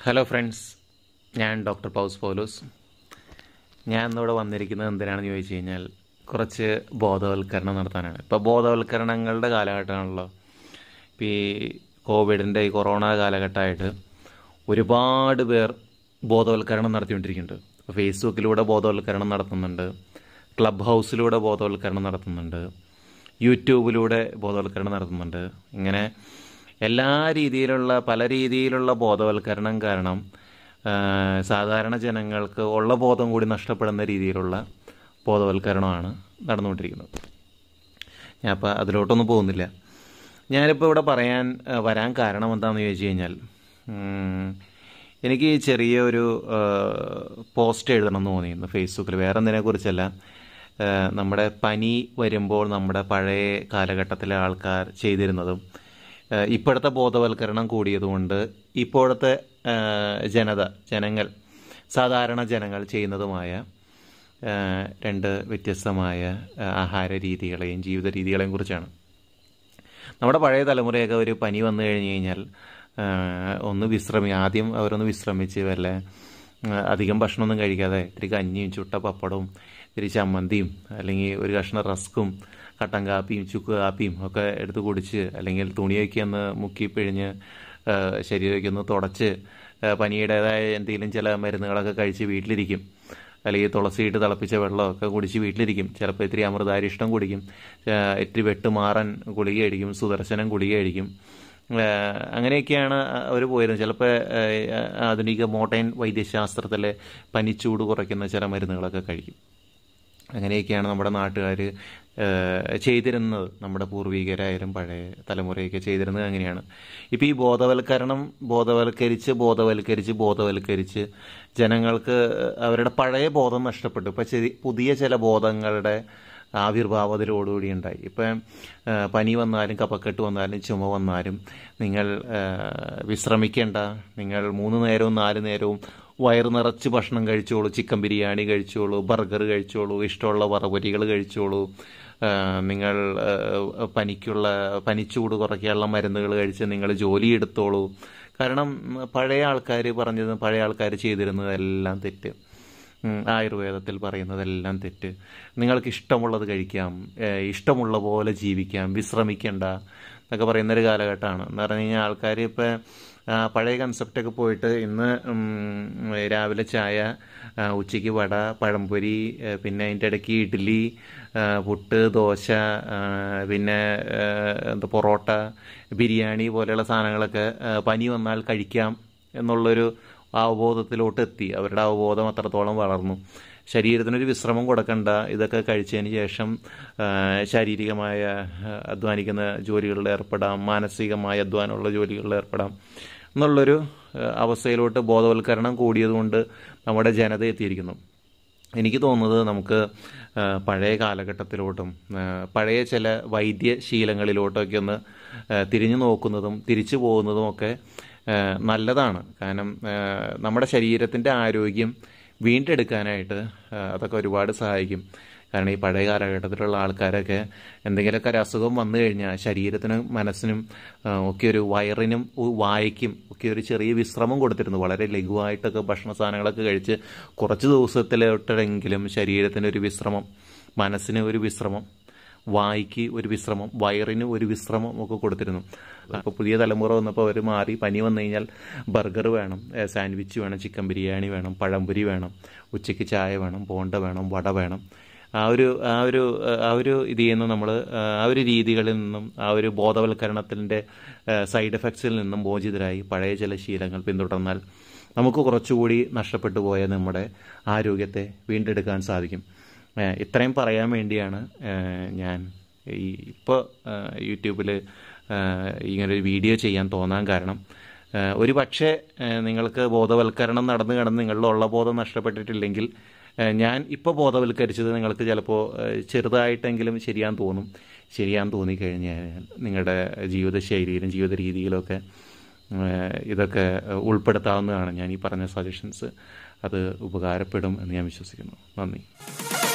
hello friends ഞാൻ doctor പൗസ് പൗലോസ് ഞാൻ ഇന്നിവിടെ വന്നിരിക്കുന്നത് എന്തിനാണെന്ന് ചോദിച്ചു കഴിഞ്ഞാൽ കുറച്ച് ബോധവൽക്കരണം നടത്താനാണ് ഇപ്പോൾ ബോധവൽക്കരണങ്ങളുടെ കാലഘട്ടമാണല്ലോ ഇപ്പോൾ ഈ കോവിഡിൻ്റെ ഈ കൊറോണ കാലഘട്ടമായിട്ട് ഒരുപാട് പേർ ബോധവൽക്കരണം നടത്തിക്കൊണ്ടിരിക്കുന്നുണ്ട് ഇപ്പോൾ ഫേസ്ബുക്കിലൂടെ ബോധവൽക്കരണം നടത്തുന്നുണ്ട് ക്ലബ് ഹൗസിലൂടെ ബോധവൽക്കരണം നടത്തുന്നുണ്ട് യൂട്യൂബിലൂടെ ബോധവൽക്കരണം നടത്തുന്നുണ്ട് ഇങ്ങനെ എല്ലാ രീതിയിലുള്ള പല രീതിയിലുള്ള ബോധവൽക്കരണം കാരണം ആ, സാധാരണ ജനങ്ങൾക്ക് ഉള്ള ബോധം കൂടി നഷ്ടപ്പെടുന്ന രീതിയിലുള്ള ബോധവൽക്കരണമാണ് നടന്നുകൊണ്ടിരിക്കുന്നത് ഞാൻ അപ്പോൾ അതിലോട്ടൊന്നും പോകുന്നില്ല ഞാനിപ്പോൾ ഇവിടെ പറയാൻ ആ, വരാൻ കാരണം എന്താണെന്ന് ചോദിച്ചു കഴിഞ്ഞാൽ ഉം, എനിക്ക് ഈ ചെറിയ ഒരു ആ, പോസ്റ്റ് എഴുതണം എന്ന് തോന്നിയിരുന്നു ഫേസ്ബുക്കിൽ വേറെ എന്തിനെ കുറിച്ചല്ല ആ, നമ്മുടെ പനി വരുമ്പോൾ നമ്മുടെ പഴയ കാലഘട്ടത്തിലെ ആൾക്കാർ ചെയ്തിരുന്നതും ആ, ഇപ്പോഴത്തെ ബോധവൽക്കരണം കൂടിയതുകൊണ്ട് ഇപ്പോഴത്തെ ആ, ജനത ജനങ്ങൾ സാധാരണ ജനങ്ങൾ ചെയ്യുന്നതുമായ ആ, രണ്ട് വ്യത്യസ്തമായ ആ, ആഹാര രീതികളെയും ജീവിത രീതികളെയും കുറിച്ചാണ് നമ്മുടെ പഴയ തലമുറയൊക്കെ ഒരു പനി വന്നു കഴിഞ്ഞ് കഴിഞ്ഞാൽ ആ, ഒന്ന് വിശ്രമി ആദ്യം അവരൊന്ന് വിശ്രമിച്ച് വല്ല ആ, അധികം ഭക്ഷണമൊന്നും കഴിക്കാതെ ഇത്തിരി കഞ്ഞിയും ചുട്ട പപ്പടവും ഇത്തിരി ചമ്മന്തിയും അല്ലെങ്കിൽ ഒരു കഷ്ണം റസ്ക്കും കട്ടൻ കാപ്പിയും ചുക്ക് കാപ്പിയും ഒക്കെ എടുത്ത് കുടിച്ച് അല്ലെങ്കിൽ തുണിയൊക്കെ ഒന്ന് മുക്കി പിഴിഞ്ഞ് ആ, ശരീരമൊക്കെ ഒന്ന് തുടച്ച് ആ, പനിയുടേതായ എന്തെങ്കിലും ചില മരുന്നുകളൊക്കെ കഴിച്ച് വീട്ടിലിരിക്കും അല്ലെങ്കിൽ തുളസിയിട്ട് തിളപ്പിച്ച വെള്ളമൊക്കെ കുടിച്ച് വീട്ടിലിരിക്കും ചിലപ്പോൾ ഇത്തിരി അമൃതാരിഷ്ടം കുടിക്കും ആ, ഇത്തിരി വെട്ടുമാറൻ ഗുളിക കഴിക്കും സുദർശനം ഗുളിക കഴിക്കും ആ, അങ്ങനെയൊക്കെയാണ് അവർ പോയിരുന്നത് ചിലപ്പോൾ ആ, ആധുനിക മോഡേൺ വൈദ്യശാസ്ത്രത്തിലെ പനിച്ചൂട് കുറയ്ക്കുന്ന ചില മരുന്നുകളൊക്കെ കഴിക്കും അങ്ങനെയൊക്കെയാണ് നമ്മുടെ നാട്ടുകാർ ചെയ്തിരുന്നത് നമ്മുടെ പൂർവികരായാലും പഴയ തലമുറയൊക്കെ ചെയ്തിരുന്നത് അങ്ങനെയാണ് ഇപ്പോൾ ഈ ബോധവൽക്കരണം ബോധവൽക്കരിച്ച് ബോധവൽക്കരിച്ച് ബോധവൽക്കരിച്ച് ജനങ്ങൾക്ക് അവരുടെ പഴയ ബോധം നഷ്ടപ്പെട്ടു ഇപ്പോൾ ചെറിയ പുതിയ ചില ബോധങ്ങളുടെ ആവിർഭാവത്തിലോടുകൂടി ഉണ്ടായി ഇപ്പം ആ, പനി വന്നാലും കഫക്കെട്ട് വന്നാലും ചുമ വന്നാലും നിങ്ങൾ ആ, വിശ്രമിക്കേണ്ട നിങ്ങൾ മൂന്ന് നേരവും നാല് നേരവും വയറ് നിറച്ച് ഭക്ഷണം കഴിച്ചോളൂ ചിക്കൻ ബിരിയാണി കഴിച്ചോളൂ ബർഗർ കഴിച്ചോളൂ ഇഷ്ടമുള്ള വറപൊരികൾ കഴിച്ചോളൂ ആ, നിങ്ങൾ ആ, പനിക്കുള്ള പനിച്ചൂട് കുറയ്ക്കാനുള്ള മരുന്നുകൾ കഴിച്ച് നിങ്ങൾ ജോലി എടുത്തോളൂ കാരണം ഉം, പഴയ ആൾക്കാർ പറഞ്ഞത് പഴയ ആൾക്കാർ ചെയ്തിരുന്നതെല്ലാം തെറ്റ് ഉം, ആയുർവേദത്തിൽ പറയുന്നതെല്ലാം തെറ്റ് നിങ്ങൾക്ക് ഇഷ്ടമുള്ളത് കഴിക്കാം ഏഹ് ഇഷ്ടമുള്ള പോലെ ജീവിക്കാം വിശ്രമിക്കണ്ട എന്നൊക്കെ പറയുന്നൊരു കാലഘട്ടമാണ് എന്ന് പറഞ്ഞു കഴിഞ്ഞാൽ ആൾക്കാർ ഇപ്പം പഴയ കൺസെപ്റ്റൊക്കെ പോയിട്ട് ഇന്ന് ഉം, രാവിലെ ചായ ആ, ഉച്ചയ്ക്ക് വട പഴംപൊരി ഏഹ് പിന്നെ അതിൻ്റെ ഇടയ്ക്ക് ഇഡ്ഡലി ആ, പുട്ട് ദോശ ആ, പിന്നെ ഏഹ് എന്താ പൊറോട്ട ബിരിയാണി പോലെയുള്ള സാധനങ്ങളൊക്കെ ആ, പനി വന്നാൽ കഴിക്കാം എന്നുള്ളൊരു അവബോധത്തിലോട്ട് എത്തി അവരുടെ അവബോധം അത്രത്തോളം വളർന്നു ശരീരത്തിനൊരു വിശ്രമം കൊടുക്കണ്ട ഇതൊക്കെ കഴിച്ചതിന് ശേഷം ആ, ശാരീരികമായ ആ, അധ്വാനിക്കുന്ന ജോലികളിൽ ഏർപ്പെടാം മാനസികമായ അധ്വാനമുള്ള ജോലികളിൽ ഏർപ്പെടാം എന്നുള്ളൊരു ആ, അവസ്ഥയിലോട്ട് ബോധവൽക്കരണം കൂടിയതുകൊണ്ട് നമ്മുടെ ജനത എത്തിയിരിക്കുന്നു എനിക്ക് തോന്നുന്നത് നമുക്ക് ആ, പഴയ കാലഘട്ടത്തിലോട്ടും ആ, പഴയ ചില വൈദ്യശീലങ്ങളിലോട്ടൊക്കെ ഒന്ന് ആ, തിരിഞ്ഞു നോക്കുന്നതും തിരിച്ചു പോകുന്നതുമൊക്കെ ആ, നല്ലതാണ് കാരണം ആ, നമ്മുടെ ശരീരത്തിൻ്റെ ആരോഗ്യം വീണ്ടെടുക്കാനായിട്ട് ആ, അതൊക്കെ ഒരുപാട് സഹായിക്കും കാരണം ഈ പഴയ കാലഘട്ടത്തിലുള്ള ആൾക്കാരൊക്കെ എന്തെങ്കിലുമൊക്കെ ഒരു അസുഖം വന്നു കഴിഞ്ഞാൽ ശരീരത്തിനും മനസ്സിനും ആ, ഒക്കെ ഒരു വയറിനും ഉ- വായയ്ക്കും ഒക്കെ ഒരു ചെറിയ വിശ്രമം കൊടുത്തിരുന്നു വളരെ ലഘുവായിട്ടൊക്കെ ഭക്ഷണ സാധനങ്ങളൊക്കെ കഴിച്ച് കുറച്ച് ദിവസത്തിലോട്ടെങ്കിലും ശരീരത്തിന് ഒരു വിശ്രമം മനസ്സിന് ഒരു വിശ്രമം വായിക്ക് ഒരു വിശ്രമം വയറിന് ഒരു വിശ്രമം ഒക്കെ കൊടുത്തിരുന്നു അപ്പോൾ പുതിയ തലമുറ വന്നപ്പോൾ അവർ മാറി പനി വന്നു കഴിഞ്ഞാൽ ബർഗർ വേണം ഏഹ് സാൻഡ്വിച്ച് വേണം ചിക്കൻ ബിരിയാണി വേണം പഴംപൊരി വേണം ഉച്ചയ്ക്ക് ചായ വേണം ബോണ്ട വേണം വട വേണം ആ ഒരു ആ ഒരു ആ ഒരു ഇതിൽ നിന്ന് നമ്മൾ ആ ഒരു രീതികളിൽ നിന്നും ആ ഒരു ബോധവൽക്കരണത്തിൻ്റെ സൈഡ് എഫക്ട്സിൽ നിന്നും മോചിതരായി പഴയ ചില ശീലങ്ങൾ പിന്തുടർന്നാൽ നമുക്ക് കുറച്ചുകൂടി നഷ്ടപ്പെട്ടു പോയ നമ്മുടെ ആരോഗ്യത്തെ വീണ്ടെടുക്കാൻ സാധിക്കും ഏഹ് ഇത്രയും പറയാൻ വേണ്ടിയാണ് ഏഹ് ഞാൻ ഈ ഇപ്പോൾ യൂട്യൂബിൽ ഇങ്ങനൊരു വീഡിയോ ചെയ്യാൻ തോന്നാൻ കാരണം ഏഹ് ഒരു പക്ഷേ ഏഹ് നിങ്ങൾക്ക് ബോധവൽക്കരണം നടന്നു കിടന്ന് നിങ്ങളുടെ ഉള്ള ബോധം നഷ്ടപ്പെട്ടിട്ടില്ലെങ്കിൽ ഏഹ് ഞാൻ ഇപ്പോൾ ബോധവൽക്കരിച്ചത് നിങ്ങൾക്ക് ചിലപ്പോൾ ഏഹ് ചെറുതായിട്ടെങ്കിലും ശരിയാന്ന് തോന്നും ശരിയാന്ന് തോന്നിക്കഴിഞ്ഞാൽ നിങ്ങളുടെ ജീവിതശൈലിയിലും ജീവിത രീതിയിലും ഒക്കെ ഏഹ് ഇതൊക്കെ ഉൾപ്പെടുത്താവുന്നതാണ് ഞാൻ ഈ പറഞ്ഞ സജഷൻസ് അത് ഉപകാരപ്പെടും എന്ന് ഞാൻ വിശ്വസിക്കുന്നു നന്ദി